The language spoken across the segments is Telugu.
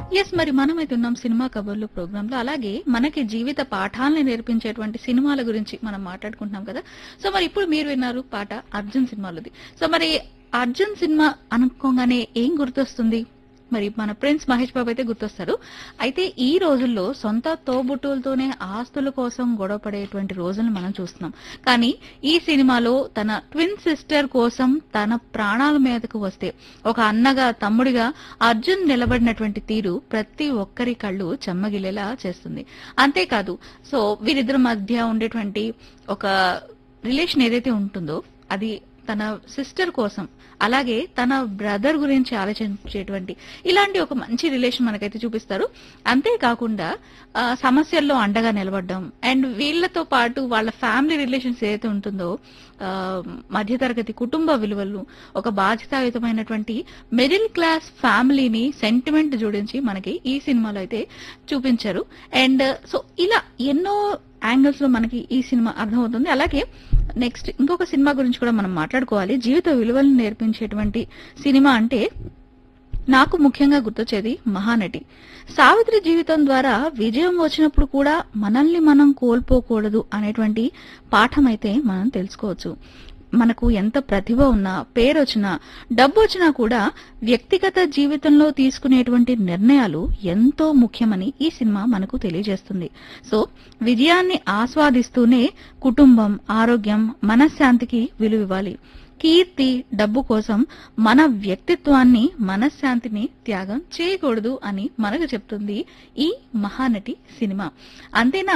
ఎస్ మరి మనమైతే ఉన్నాం సినిమా కబుర్లు ప్రోగ్రామ్ లో అలాగే మనకి జీవిత పాఠాలను నేర్పించేటువంటి సినిమాల గురించి మనం మాట్లాడుకుంటున్నాం కదా సో మరి ఇప్పుడు మీరు విన్నారు పాట అర్జున్ సినిమాలోది సో మరి అర్జున్ సినిమా అనుకోగానే ఏం గుర్తొస్తుంది మరి మన ప్రిన్స్ మహేష్ బాబు అయితే గుర్తొస్తారు అయితే ఈ రోజుల్లో సొంత తోబుట్టులతోనే ఆస్తుల కోసం గొడవపడేటువంటి రోజులను మనం చూస్తున్నాం కానీ ఈ సినిమాలో తన ట్విన్ సిస్టర్ కోసం తన ప్రాణాల మీదకు వస్తే ఒక అన్నగా తమ్ముడిగా అర్జున్ నిలబడినటువంటి తీరు ప్రతి ఒక్కరి కళ్ళు చెమ్మగిలేలా చేస్తుంది అంతేకాదు సో వీరిద్దరి మధ్య ఉండేటువంటి ఒక రిలేషన్ ఏదైతే ఉంటుందో అది తన సిస్టర్ కోసం అలాగే తన బ్రదర్ గురించి ఆలోచించేటువంటి ఇలాంటి ఒక మంచి రిలేషన్ మనకైతే చూపిస్తారు అంతేకాకుండా ఆ, సమస్యల్లో అండగా నిలబడడం అండ్ వీళ్ళతో పాటు వాళ్ళ ఫ్యామిలీ రిలేషన్స్ ఏదైతే ఉంటుందో ఆ, మధ్యతరగతి కుటుంబ విలువలు ఒక బాధ్యతాయుతమైనటువంటి మిడిల్ క్లాస్ ఫ్యామిలీని సెంటిమెంట్ జోడించి మనకి ఈ సినిమాలో అయితే చూపించారు అండ్ సో ఇలా ఎన్నో యాంగిల్స్ లో మనకి ఈ సినిమా అర్థమవుతుంది అలాగే నెక్స్ట్ ఇంకొక సినిమా గురించి కూడా మనం మాట్లాడుకోవాలి జీవిత విలువలను నేర్పించేటువంటి సినిమా అంటే నాకు ముఖ్యంగా గుర్తొచ్చేది మహానటి సావిత్రి జీవితం ద్వారా విజయం వచ్చినప్పుడు కూడా మనల్ని మనం కోల్పోకూడదు అనేటువంటి పాఠం అయితే మనం తెలుసుకోవచ్చు మనకు ఎంత ప్రతిభ ఉన్నా పేరు వచ్చినా డబ్బు వచ్చినా కూడా వ్యక్తిగత జీవితంలో తీసుకునేటువంటి నిర్ణయాలు ఎంతో ముఖ్యమని ఈ సినిమా మనకు తెలియజేస్తుంది సో విజయాన్ని ఆస్వాదిస్తూనే కుటుంబం ఆరోగ్యం మనశ్శాంతికి విలువివ్వాలి కీర్తి డబ్బు కోసం మన వ్యక్తిత్వాన్ని మనశ్శాంతిని త్యాగం చేయకూడదు అని మనకు చెప్తుంది ఈ మహానటి సినిమా అంతేనా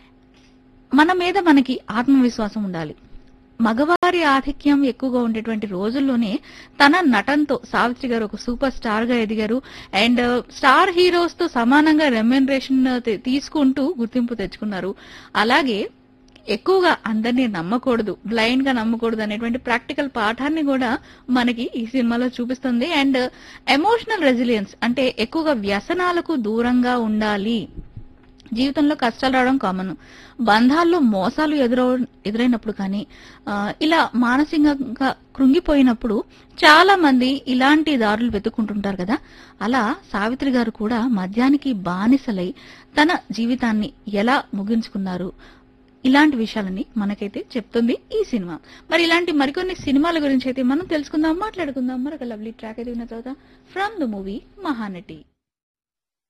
మన మీద మనకి ఆత్మవిశ్వాసం ఉండాలి మగవారి ఆధిక్యం ఎక్కువగా ఉండేటువంటి రోజుల్లోనే తన నటనతో సావిత్రి గారు ఒక సూపర్ స్టార్ గా ఎదిగారు అండ్ స్టార్ హీరోస్ తో సమానంగా రెమ్యునరేషన్ తీసుకుంటూ గుర్తింపు తెచ్చుకున్నారు అలాగే ఎక్కువగా అందరినీ నమ్మకూడదు బ్లైండ్ గా నమ్మకూడదు అనేటువంటి ప్రాక్టికల్ పాఠాన్ని కూడా మనకి ఈ సినిమాలో చూపిస్తుంది అండ్ ఎమోషనల్ రెసిలియన్స్ అంటే ఎక్కువగా వ్యసనాలకు దూరంగా ఉండాలి జీవితంలో కష్టాలు రావడం కామన్ బంధాల్లో మోసాలు ఎదురవ ఎదురైనప్పుడు కానీ ఆ, ఇలా మానసికంగా కృంగిపోయినప్పుడు చాలా మంది ఇలాంటి దారులు వెతుక్కుంటుంటారు కదా అలా సావిత్రి గారు కూడా మద్యానికి బానిసలై తన జీవితాన్ని ఎలా ముగించుకున్నారు ఇలాంటి విషయాలని మనకైతే చెప్తుంది ఈ సినిమా మరి ఇలాంటి మరికొన్ని సినిమాల గురించి అయితే మనం తెలుసుకుందాం మాట్లాడుకుందాం మరొక లవ్లీ ట్రాక్ అయితే విన్న తర్వాత ఫ్రమ్ ద మూవీ మహానటి